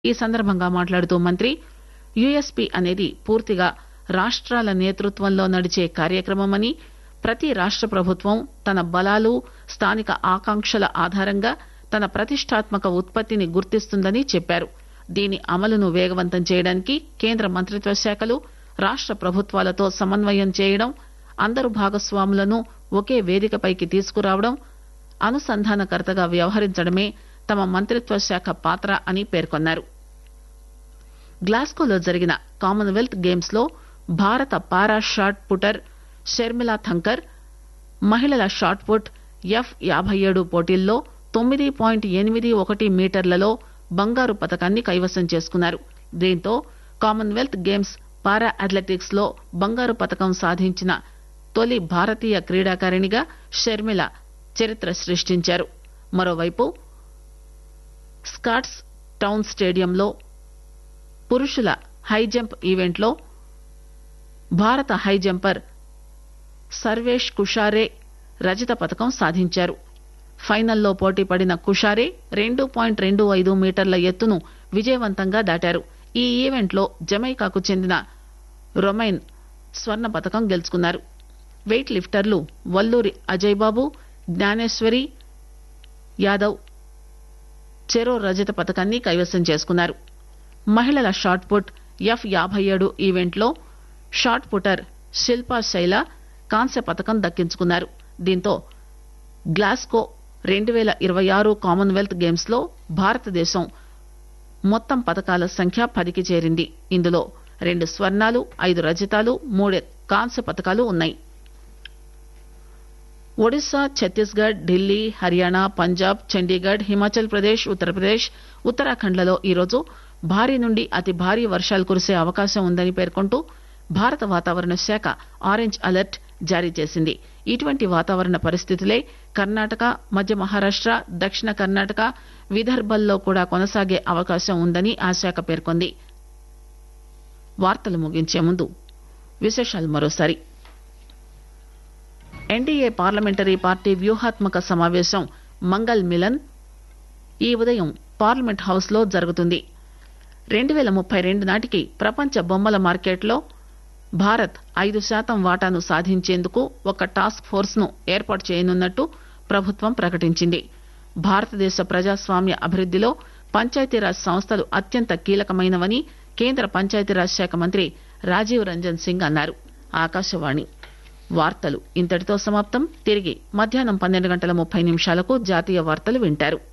ఈ సందర్భంగా మాట్లాడుతూ మంత్రి యుఎస్పి అనేది పూర్తిగా రాష్ట్రాల నేతృత్వంలో నడిచే కార్యక్రమమని ప్రతి రాష్ట ప్రభుత్వం తన బలాలు స్థానిక ఆకాంక్షల ఆధారంగా తన ప్రతిష్టాత్మక ఉత్పత్తిని గుర్తిస్తుందని చెప్పారు దీని అమలును వేగవంతం చేయడానికి కేంద్ర మంత్రిత్వ శాఖలు రాష్ట ప్రభుత్వాలతో సమన్వయం చేయడం అందరు భాగస్వాములను ఒకే వేదికపైకి తీసుకురావడం అనుసంధానకర్తగా వ్యవహరించడమే తమ మంత్రిత్వ శాఖ పాత్ర అని పేర్కొన్నారు గ్లాస్గోలో జరిగిన కామన్వెల్త్ గేమ్స్ లో భారత పారా షాట్ పుటర్ షర్మిలా థంకర్ మహిళల షాట్ పుట్ ఎఫ్ యాభై ఏడు పోటీల్లో తొమ్మిది పాయింట్ ఎనిమిది ఒకటి మీటర్లలో బంగారు పతకాన్ని కైవసం చేసుకున్నారు దీంతో కామన్వెల్త్ గేమ్స్ పారా అథ్లెటిక్స్ లో బంగారు పతకం సాధించిన తొలి భారతీయ క్రీడాకారిణిగా షర్మిల చరిత్ర సృష్టించారు మరోవైపు స్కాట్స్ టౌన్ స్టేడియంలో పురుషుల హైజంప్ ఈవెంట్లో భారత హైజంపర్ సర్వేష్ కుషారే రజత పతకం సాధించారు ఫైనల్లో పోటీ పడిన కుషారే రెండు పాయింట్ రెండు ఐదు మీటర్ల ఎత్తును విజయవంతంగా దాటారు ఈ ఈవెంట్లో జమైకాకు చెందిన రొమైన్ స్వర్ణ పతకం గెలుచుకున్నారు వెయిట్ లిఫ్టర్లు వల్లూరి అజయ్ బాబు జ్ఞానేశ్వరి యాదవ్ చెరో రజత పతకాన్ని కైవసం చేసుకున్నారు మహిళల షాట్ పుట్ ఎఫ్ యాభై ఏడు ఈవెంట్లో షాట్ పుటర్ శిల్పా శైల కాంస్య పతకం దక్కించుకున్నారు దీంతో గ్లాస్కో రెండు పేల ఇరవై ఆరు కామన్వెల్త్ గేమ్స్ లో భారతదేశం మొత్తం పతకాల సంఖ్య పదికి చేరింది ఇందులో రెండు స్వర్ణాలు ఐదు రజతాలు మూడు కాంస్య పతకాలు ఉన్నాయి ఒడిశా ఛత్తీస్గఢ్ ఢిల్లీ హర్యానా పంజాబ్ చండీగఢ్ హిమాచల్ ప్రదేశ్ ఉత్తరప్రదేశ్ ఉత్తరాఖండ్లలో ఈరోజు భారీ నుండి అతి భారీ వర్షాలు కురిసే అవకాశం ఉందని పేర్కొంటూ భారత వాతావరణ శాఖ ఆరెంజ్ అలర్ట్ జారీ చేసింది ఇటువంటి వాతావరణ పరిస్థితులే కర్ణాటక మధ్య మహారాష్ట దక్షిణ కర్ణాటక విదర్భల్లో కూడా కొనసాగే అవకాశం ఉందని ఆ శాఖ పేర్కొంది వార్తలు ముగించే ముందు విశేషాలు మరోసారి ఎన్డీఏ పార్లమెంటరీ పార్టీ వ్యూహాత్మక సమావేశం మంగల్ మిలన్ ఈ ఉదయం పార్లమెంట్ హౌస్ లో జరుగుతుంది రెండు పేల ముప్పై రెండు నాటికి ప్రపంచ బొమ్మల మార్కెట్లో భారత్ ఐదు శాతం వాటాను సాధించేందుకు ఒక టాస్క్ ఫోర్స్ ను ఏర్పాటు చేయనున్నట్టు ప్రభుత్వం ప్రకటించింది భారతదేశ ప్రజాస్వామ్య అభివృద్దిలో పంచాయతీరాజ్ సంస్థలు అత్యంత కీలకమైనవని కేంద్ర పంచాయతీరాజ్ శాఖ మంత్రి రాజీవ్ రంజన్ సింగ్ అన్నారు ఆకాశవాణి వార్తలు ఇంతటితో సమాప్తం తిరిగి మధ్యాహ్నం పన్నెండు గంటల ముప్పై నిమిషాలకు జాతీయ వార్తలు వింటారు